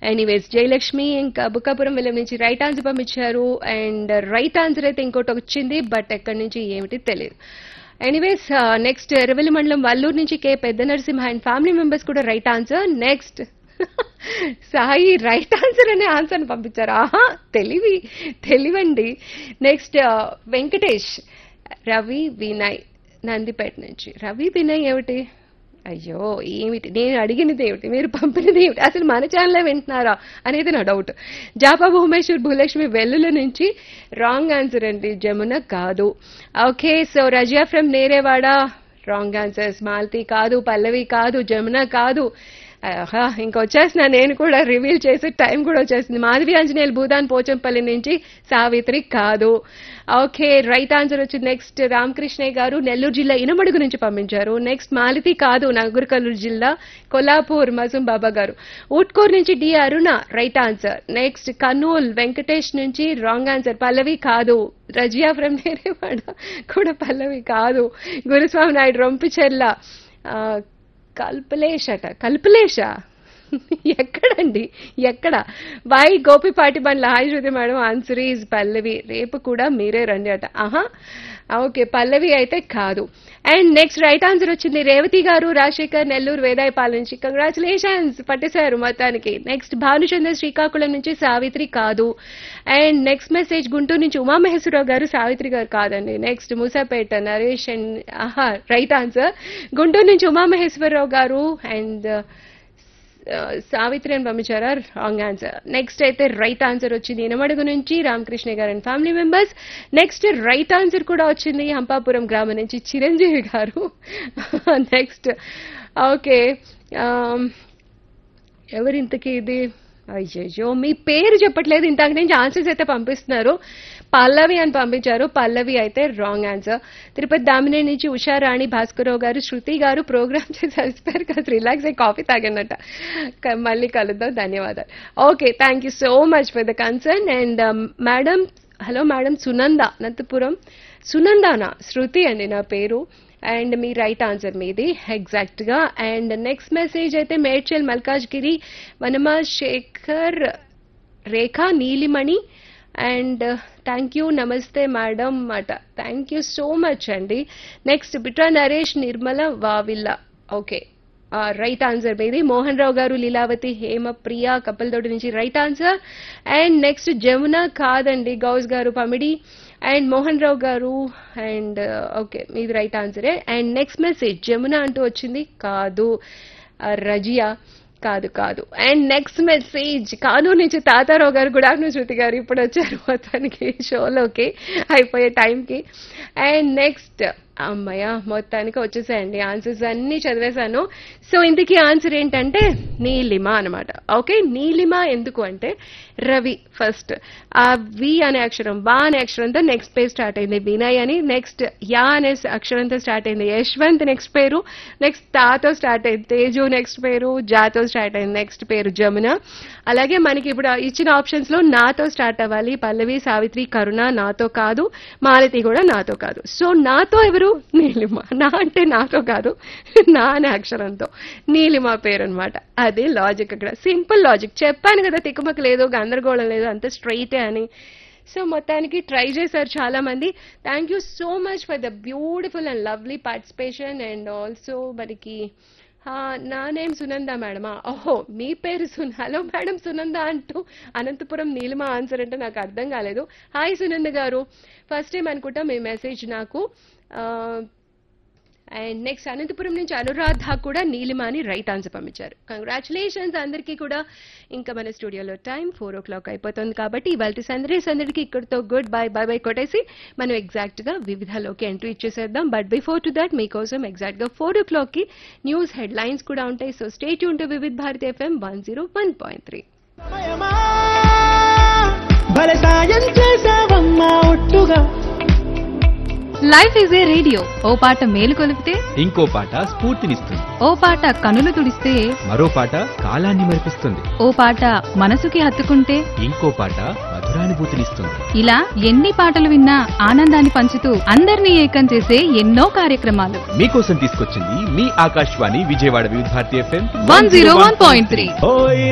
anyways Jayalakshmi ఇంకా బుక్కాపురం విలం నుంచి రైట్ ఆన్సర్ పంపించారు అండ్ రైట్ ఆన్సర్ అయితే ఇంకోటి వచ్చింది బట్ ఎక్కడి నుంచి ఏమిటి తెలియదు ఎనీవేస్ నెక్స్ట్ ఎరవెల్లి మండలం వల్లూరు నుంచి కే పెద్ద నరసింహ అండ్ ఫ్యామిలీ మెంబర్స్ కూడా right answer next Sai right answer అనే ఆన్సర్ పంపించారు ఆహా తెలివి తెలివండి నెక్స్ట్ వెంకటేష్ రవి వినయ్ నందిపేట నుంచి రవి వినయ్ ఏమిటి అయ్యో ఏమిటి నేను అడిగినది ఏమిటి మీరు పంపినది ఏమిటి అసలు మన ఛానలే వింటున్నారా అనేది నా డౌట్ జాపా భువనేశ్వర్ భూలక్ష్మి వెల్లుల నుంచి రాంగ్ ఆన్సర్ అండి జమున కాదు okay so Raziya from Nerevada wrong answers Malti కాదు పల్లవి కాదు జమున కాదు ఆహా, ఇంకా వచ్చేసిన నేను కూడా రివీల్ చేసే టైం కూడా వచ్చేసింది మాధవి ఆంజనేయులు భూదాన్ పోచంపల్లి నుంచి సావిత్రి కాదు ఓకే రైట్ ఆన్సర్ వచ్చింది నెక్స్ట్ రామకృష్ణయ్య గారు నెల్లూరు జిల్లా ఇనమడుగు నుంచి పంపించారు నెక్స్ట్ మాలతి కాదు నగర్కల్లూరు జిల్లా కొల్లాపూర్ మజుం బాబా గారు ఊట్కూర్ నుంచి D Aruna right answer next Kurnool Venkatesh నుంచి రాంగ్ ఆన్సర్ పల్లవి కాదు రజియా ఫ్రమ్ నేరేవాడ కూడా పల్లవి కాదు గురుస్వామి నాయుడు రొంపిచెర్ల ఆ, కల్పలేష్ అట కల్పలేషా ఎక్కడండి ఎక్కడ Y Gopipati Bandla hi Shruti madam answer is Pallavi రేపు కూడా మీరే రండి అట ఆహా ఓకే పల్లవి అయితే కాదు అండ్ నెక్స్ట్ రైట్ ఆన్సర్ వచ్చింది రేవతి గారు రాజశేఖర్ నెల్లూరు వేదాయపాల నుంచి కంగ్రాచులేషన్స్ పట్టేశారు మొత్తానికి నెక్స్ట్ భానుచంద్ర శ్రీకాకుళం నుంచి సావిత్రి కాదు అండ్ నెక్స్ట్ మెసేజ్ గుంటూరు నుంచి ఉమామహేశ్వరరావు గారు సావిత్రి గారు కాదండి నెక్స్ట్ మూసాపేట నరేష్ అండ్ ఆహా రైట్ ఆన్సర్ గుంటూరు నుంచి ఉమామహేశ్వరరావు గారు అండ్ ఆ, సావిత్రి అని పంపించారా రాంగ్ ఆన్సర్ నెక్స్ట్ అయితే రైట్ ఆన్సర్ వచ్చింది ఇనమడుగు నుంచి రామకృష్ణ గారు and family members next right answer కూడా వచ్చింది హంపాపురం గ్రామం నుంచి చిరంజీవి గారు నెక్స్ట్ ఓకే ఎవరింతకి ఇది అయ్యయ్యో మీ పేరు చెప్పట్లేదు ఇంతకు నుంచి ఆన్సర్స్ అయితే పంపిస్తున్నారు పల్లవి అని పంపించారు పల్లవి అయితే రాంగ్ ఆన్సర్ తిరుపతి దామిని నుంచి ఉషారాణి భాస్కరరావు గారు శృతి గారు ప్రోగ్రామ్ చేసి అలిసిపోయారు కాస్త రిలాక్స్ అయ్యి కాఫీ తాగనట క- మళ్ళీ కలుద్దాం ధన్యవాదాలు okay thank you so much for the concern and madam hello madam Sunanda Anantapuram సునందానా శృతి అండి నా పేరు అండ్ మీ రైట్ ఆన్సర్ మీది ఎగ్జాక్ట్ గా అండ్ నెక్స్ట్ మెసేజ్ అయితే Medchal Malkajgiri Vanama Sekhar Rekha Nilimani and thank you నమస్తే మేడం అట థ్యాంక్ యూ సో మచ్ అండి next Bitra Naresh Nirmala Vavilla okay right answer మీది మోహన్ రావు గారు లీలావతి హేమ ప్రియ కప్పలతోటి నుంచి right answer and next Jamuna కాదండి Ghouse garu Pamidi and Mohan Rao garu and okay మీది రైట్ ఆన్సరే అండ్ నెక్స్ట్ మెసేజ్ జమున అంటూ వచ్చింది కాదు ఆ, రజియా కాదు కాదు అండ్ నెక్స్ట్ మెసేజ్ కానూరు నుంచి తాతారావు గారు గుడ్ ఆఫ్టర్నూన్ శృతి గారు ఇప్పుడు వచ్చారు మొత్తానికి షోలోకి అయిపోయే టైంకి అండ్ నెక్స్ట్ అమ్మయ్య మొత్తానికి వచ్చేసాయండి ఆన్సర్స్ అన్ని చదివేశాను సో ఇంతకీ ఆన్సర్ ఏంటంటే నీలిమ అనమాట ఓకే నీలిమ ఎందుకు అంటే రవి ఫస్ట్ ఆ వి అనే అక్షరం బా అనే అక్షరంతో నెక్స్ట్ పేరు స్టార్ట్ అయింది వినయ్ అని నెక్స్ట్ యా అనే అక్షరంతో స్టార్ట్ అయింది యశ్వంత్ నెక్స్ట్ పేరు నెక్స్ట్ తాతో స్టార్ట్ అయింది తేజు నెక్స్ట్ పేరు జాతో స్టార్ట్ అయింది నెక్స్ట్ పేరు జమున అలాగే మనకి ఇప్పుడు ఇచ్చిన ఆప్షన్స్ లో నాతో స్టార్ట్ అవ్వాలి పల్లవి సావిత్రి కరుణ నాతో కాదు మాలతి కూడా నాతో కాదు సో నాతో ఎవరు నీలిమ నా అంటే నాతో కాదు నా అనే అక్షరంతో నీలిమ పేరు అనమాట అదే లాజిక్ అక్కడ సింపుల్ లాజిక్ చెప్పాను కదా తిక్కుమక లేదు గందరగోళం లేదు అంత స్ట్రైటే అని సో మొత్తానికి ట్రై చేశారు చాలా మంది thank you so much for the beautiful and lovely participation and also మనకి ఆ, నా నేమ్ సునంద మేడమా ఓహో మీ పేరు సున్ హలో మేడం సునంద అంటూ అనంతపురం నీలిమ ఆన్సర్ అంటే నాకు అర్థం కాలేదు హాయ్ సునంద గారు ఫస్ట్ టైం అనుకుంటా మీ మెసేజ్ నాకు అండ్ నెక్స్ట్ అనంతపురం నుంచి అనురాధ కూడా నీలిమ అని రైట్ ఆన్సర్ పంపించారు కంగ్రాచులేషన్స్ అందరికీ కూడా ఇంకా మన స్టూడియోలో టైం ఫోర్ ఓ క్లాక్ అయిపోతుంది కాబట్టి ఇవాళ సందడి సందడికి ఇక్కడితో గుడ్ బై బై బై కొట్టేసి మనం ఎగ్జాక్ట్ గా వివిధలోకి ఎంట్రీ ఇచ్చేసేద్దాం బట్ బిఫోర్ టు దట్ మీకోసం ఎగ్జాక్ట్ గా ఫోర్ ఓ క్లాక్ కి న్యూస్ హెడ్ లైన్స్ కూడా ఉంటాయి సో స్టేట్ యూన్ to Vividh Bharati FM one zero one point three సమయమా భలే సాయం చేసావమ్మా ఒట్టుగా లైఫ్ ఈజ్ ఏ రేడియో ఓ పాట మేలు కొలిపితే ఇంకో పాట స్ఫూర్తినిస్తుంది ఓ పాట కనులు తుడిస్తే మరో పాట కాలాన్ని మరిపిస్తుంది ఓ పాట మనసుకి హత్తుకుంటే ఇంకో పాట మధురానుభూతినిస్తుంది ఇలా ఎన్ని పాటలు విన్నా ఆనందాన్ని పంచుతూ అందరినీ ఏకం చేసే ఎన్నో కార్యక్రమాలు మీకోసం తీసుకొచ్చింది మీ Akashvani Vijayawada Vividh Bharati FM one zero one point three ఓయ్